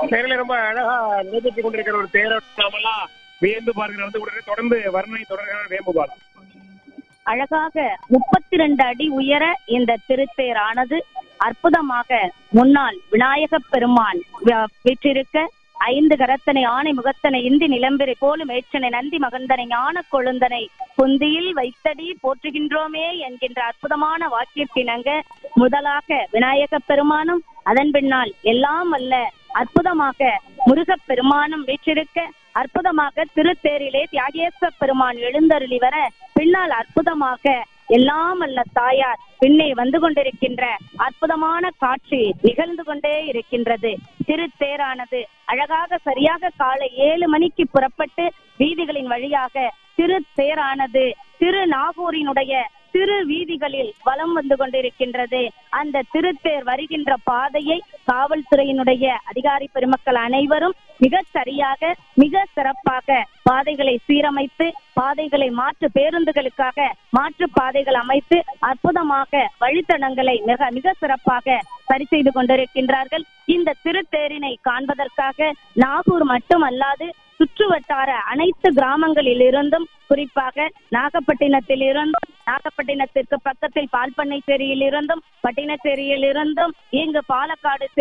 தேரில ரொம்ப அழகா நிறைவேற்றி கொண்டிருக்கிற ஒரு தேரை நாமெல்லாம் வியந்து பார்க்கிற நடந்து கொண்டிருக்கிற தொடர்ந்து வர்ணனை தொடர்கிறார் வேம்புபால் அழகாக முப்பத்தி ரெண்டு அடி உயர இந்த திருத்தேரானது அற்புதமாக முன்னாள் விநாயக பெருமான் வ- வீற்றிருக்க ஐந்து கரத்தனை ஆணை முகத்தனை இந்தி நிலம்பெறை போலும் ஏற்றனை நந்தி மகந்தனை ஞான கொழுந்தனை குந்தியில் வைத்தடி போற்றுகின்றோமே என்கின்ற அற்புதமான வாக்கியத்தினங்க முதலாக விநாயக பெருமானும் அதன் பின்னால் எல்லாம் அல்ல அற்புதமாக முருகப் பெருமானும் வீற்றிருக்க அற்புதமாக திருத்தேரிலே தியாகேச பெருமான் எழுந்தருளி வர பின்னால் அற்புதமாக எல்லாம் அல்ல தாயார் பின்னே வந்து கொண்டிருக்கின்ற அற்புதமான காட்சி நிகழ்ந்து கொண்டே இருக்கின்றது திருத்தேரானது அழகாக சரியாக காலை ஏழு மணிக்கு புறப்பட்டு வீதிகளின் வழியாக திருத்தேரானது திரு நாகூரினுடைய திரு வீதிகளில் வலம் வந்து கொண்டிருக்கின்றது அந்த திருத்தேர் வருகின்ற பாதையை காவல்துறையினுடைய அதிகாரி பெருமக்கள் அனைவரும் மிக சரியாக மிக சிறப்பாக பாதைகளை சீரமைத்து பாதைகளை மாற்று பேருந்துகளுக்காக மாற்று பாதைகள் அமைத்து அற்புதமாக வழித்தடங்களை மிக மிக சிறப்பாக சரி செய்து கொண்டிருக்கின்றார்கள் இந்த திருத்தேரினை காண்பதற்காக நாகூர் மட்டுமல்லாது சுற்றுவட்டார அனைத்து கிராமங்களில் இருந்தும் குறிப்பாக நாகப்பட்டினத்தில் இருந்தும் நாகப்பட்டினத்திற்கு பக்கத்தில் பால்பண்ணை சேரியில் இருந்தும் பட்டினச்சேரியில் இருந்தும் இங்கு பாலக்காடு